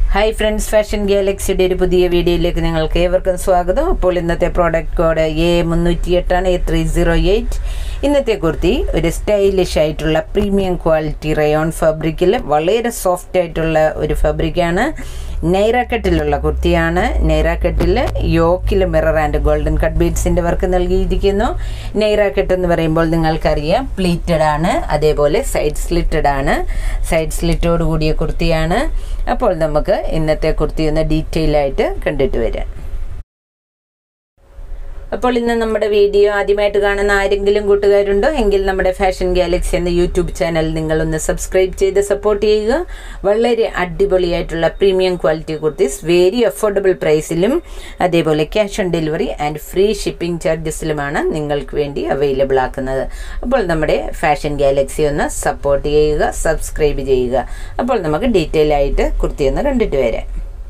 hi friends fashion ഗാലക്സിയുടെ ഒരു പുതിയ വീഡിയോയിലേക്ക് നിങ്ങൾക്ക് ഏവർക്കും സ്വാഗതം അപ്പോൾ ഇന്നത്തെ പ്രോഡക്റ്റ് കോഡ് എ മുന്നൂറ്റി എട്ടാണ് എ ത്രീ സീറോ എയ്റ്റ് ഇന്നത്തെ കുർത്തി ഒരു സ്റ്റൈലിഷ് ആയിട്ടുള്ള പ്രീമിയം ക്വാളിറ്റി റയോൺ ഫാബ്രിക്കിൽ വളരെ സോഫ്റ്റ് ആയിട്ടുള്ള ഒരു ഫാബ്രിക്കാണ് നെയ്റാക്കട്ടിലുള്ള കുർത്തിയാണ് നെയ്റാക്കട്ടിൽ യോക്കിൽ മിറർ ആൻഡ് ഗോൾഡൻ കട്ട് ബീഡ്സിൻ്റെ വർക്ക് നൽകിയിരിക്കുന്നു നെയ്റാക്കട്ട് എന്ന് പറയുമ്പോൾ നിങ്ങൾക്കറിയാം പ്ലീറ്റഡ് ആണ് അതേപോലെ സൈഡ് സ്ലിറ്റഡ് ആണ് സൈഡ് സ്ലിറ്റോട് കൂടിയ കുർത്തിയാണ് അപ്പോൾ നമുക്ക് ഇന്നത്തെ കുർത്തി ഒന്ന് ഡീറ്റെയിൽ ആയിട്ട് കണ്ടിട്ട് വരാം അപ്പോൾ ഇന്ന് നമ്മുടെ വീഡിയോ ആദ്യമായിട്ട് കാണുന്ന ആരെങ്കിലും കൂട്ടുകാരുണ്ടോ എങ്കിൽ നമ്മുടെ ഫാഷൻ ഗാലക്സി എന്ന യൂട്യൂബ് ചാനൽ നിങ്ങളൊന്ന് സബ്സ്ക്രൈബ് ചെയ്ത് സപ്പോർട്ട് ചെയ്യുക വളരെ അടിപൊളിയായിട്ടുള്ള premium quality kurtis very affordable പ്രൈസിലും അതേപോലെ cash on delivery and free shipping ചാർജസിലുമാണ് നിങ്ങൾക്ക് വേണ്ടി അവൈലബിൾ ആക്കുന്നത് അപ്പോൾ നമ്മുടെ ഫാഷൻ ഗാലക്സി ഒന്ന് സപ്പോർട്ട് ചെയ്യുക സബ്സ്ക്രൈബ് ചെയ്യുക അപ്പോൾ നമുക്ക് ഡീറ്റെയിൽ ആയിട്ട് കുർത്തി ഒന്ന് കണ്ടിട്ട് വരാം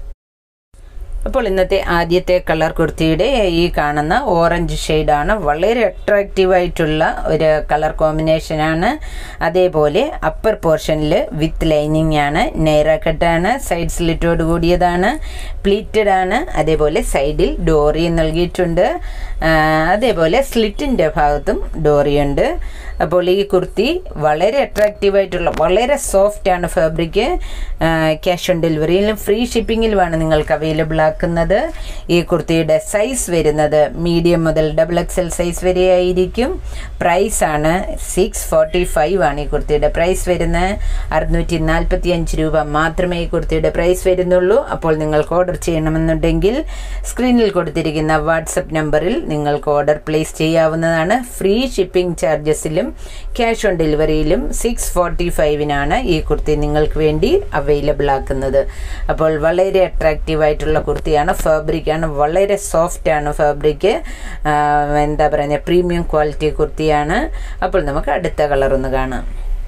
അപ്പോൾ ഇന്നത്തെ ആദ്യത്തെ കളർ കുർത്തിയുടെ ഈ കാണുന്ന ഓറഞ്ച് ഷെയ്ഡാണ് വളരെ അട്രാക്റ്റീവ് ആയിട്ടുള്ള ഒരു കളർ കോമ്പിനേഷനാണ് അതേപോലെ അപ്പർ പോർഷനിൽ വിത്ത് ലൈനിങ് ആണ് നെയ്റ കട്ടാണ് സൈഡ് സ്ലിറ്റോട് കൂടിയതാണ് പ്ലീറ്റഡ് ആണ് അതേപോലെ സൈഡിൽ ഡോറി നൽകിയിട്ടുണ്ട് അതേപോലെ സ്ലിറ്റിൻ്റെ ഭാഗത്തും ഡോറിയുണ്ട് അപ്പോൾ ഈ കുർത്തി വളരെ അട്രാക്റ്റീവ് ആയിട്ടുള്ള വളരെ സോഫ്റ്റ് ആണ് ഫാബ്രിക് ക്യാഷ് ഓൺ ഡെലിവറിയിലും ഫ്രീ ഷിപ്പിങ്ങിലുമാണ് നിങ്ങൾക്ക് അവൈലബിൾ ആക്കുന്നത് ഈ കുർത്തിയുടെ സൈസ് വരുന്നത് മീഡിയം മുതൽ ഡബിൾ എക്സ് എൽ സൈസ് വരെ ആയിരിക്കും പ്രൈസ് ആണ് സിക്സ് ഫോർട്ടി ഫൈവ് ആണ് ഈ കുർത്തിയുടെ പ്രൈസ് വരുന്നത് അറുന്നൂറ്റി നാൽപ്പത്തി അഞ്ച് രൂപ മാത്രമേ ഈ കുർത്തിയുടെ പ്രൈസ് വരുന്നുള്ളൂ അപ്പോൾ നിങ്ങൾക്ക് ഓർഡർ ചെയ്യണമെന്നുണ്ടെങ്കിൽ സ്ക്രീനിൽ കൊടുത്തിരിക്കുന്ന വാട്സപ്പ് നമ്പറിൽ നിങ്ങൾക്ക് ഓർഡർ പ്ലേസ് ചെയ്യാവുന്നതാണ് ഫ്രീ ഷിപ്പിംഗ് ചാർജസിലും ക്യാഷ് ഓൺ ഡെലിവറിയിലും സിക്സ് ഫോർട്ടി ഫൈവിനാണ് ഈ കുർത്തി നിങ്ങൾക്ക് വേണ്ടി അവൈലബിൾ ആക്കുന്നത് അപ്പോൾ വളരെ അട്രാക്റ്റീവ് ആയിട്ടുള്ള കുർത്തിയാണ് ഫാബ്രിക്കാണ് വളരെ സോഫ്റ്റ് ആണ് ഫാബ്രിക് എന്താ പറയുക പ്രീമിയം ക്വാളിറ്റി കുർത്തിയാണ് അപ്പോൾ നമുക്ക് അടുത്ത കളർ ഒന്ന് കാണാം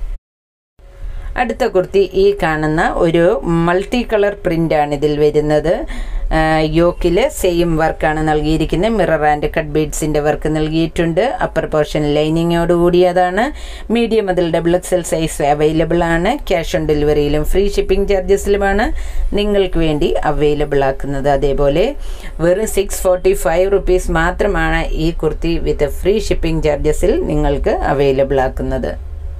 അടുത്ത കുർത്തി ഈ കാണുന്ന ഒരു മൾട്ടി കളർ പ്രിൻ്റാണ് ഇതിൽ വരുന്നത് യോക്കിൽ സെയിം വർക്കാണ് നൽകിയിരിക്കുന്നത് മിറർ ആൻഡ് കട്ട് ബീഡ്സിൻ്റെ വർക്ക് നൽകിയിട്ടുണ്ട് അപ്പർ പോർഷൻ ലൈനിങ്ങോട് കൂടിയതാണ് മീഡിയം മുതൽ double X L size available ആണ് ക്യാഷ് ഓൺ ഡെലിവറിയിലും ഫ്രീ ഷിപ്പിംഗ് ചാർജസിലുമാണ് നിങ്ങൾക്ക് വേണ്ടി അവൈലബിൾ ആക്കുന്നത് അതേപോലെ വെറും സിക്സ് ഫോർട്ടി ഫൈവ് റുപ്പീസ് മാത്രമാണ് ഈ കുർത്തി വിത്ത് ഫ്രീ ഷിപ്പിംഗ് ചാർജസിൽ നിങ്ങൾക്ക് അവൈലബിൾ ആക്കുന്നത്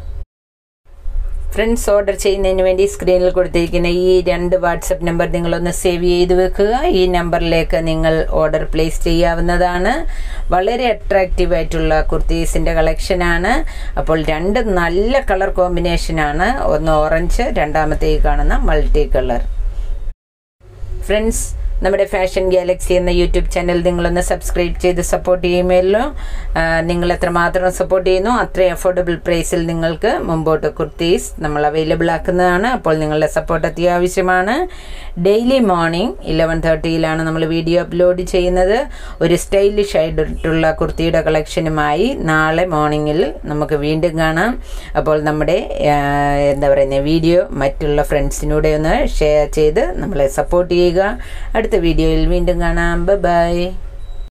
ഫ്രണ്ട്സ് ഓർഡർ ചെയ്യുന്നതിന് വേണ്ടി സ്ക്രീനിൽ കൊടുത്തിരിക്കുന്ന ഈ രണ്ട് വാട്സപ്പ് നമ്പർ നിങ്ങളൊന്ന് സേവ് ചെയ്ത് വെക്കുക ഈ നമ്പറിലേക്ക് നിങ്ങൾ ഓർഡർ പ്ലേസ് ചെയ്യാവുന്നതാണ് വളരെ അട്രാക്റ്റീവ് ആയിട്ടുള്ള കുർത്തീസിൻ്റെ കളക്ഷനാണ് അപ്പോൾ രണ്ട് നല്ല കളർ കോമ്പിനേഷനാണ് ഒന്ന് ഓറഞ്ച് രണ്ടാമത്തെ കാണുന്ന മൾട്ടി കളർ ഫ്രണ്ട്സ് നമ്മുടെ ഫാഷൻ ഗാലക്സി എന്ന യൂട്യൂബ് ചാനൽ നിങ്ങളൊന്ന് സബ്സ്ക്രൈബ് ചെയ്ത് സപ്പോർട്ട് ചെയ്യുമല്ലോ നിങ്ങൾ എത്രമാത്രം സപ്പോർട്ട് ചെയ്യുന്നു അത്രയും അഫോർഡബിൾ പ്രൈസിൽ നിങ്ങൾക്ക് മുമ്പോട്ട് കുർത്തീസ് നമ്മൾ അവൈലബിൾ ആക്കുന്നതാണ് അപ്പോൾ നിങ്ങളുടെ സപ്പോർട്ട് അത്യാവശ്യമാണ് ഡെയിലി മോർണിംഗ് ഇലവൻ തേർട്ടിയിലാണ് നമ്മൾ വീഡിയോ അപ്ലോഡ് ചെയ്യുന്നത് ഒരു സ്റ്റൈലിഷ് ആയിട്ടുള്ള കുർത്തിയുടെ കളക്ഷനുമായി നാളെ മോർണിംഗിൽ നമുക്ക് വീണ്ടും കാണാം അപ്പോൾ നമ്മുടെ എന്താ പറയുന്നത് വീഡിയോ മറ്റുള്ള ഫ്രണ്ട്സിനൂടെ ഒന്ന് ഷെയർ ചെയ്ത് നമ്മളെ സപ്പോർട്ട് ചെയ്യുക അടുത്ത വീഡിയോയിൽ വീണ്ടും കാണാം ബൈ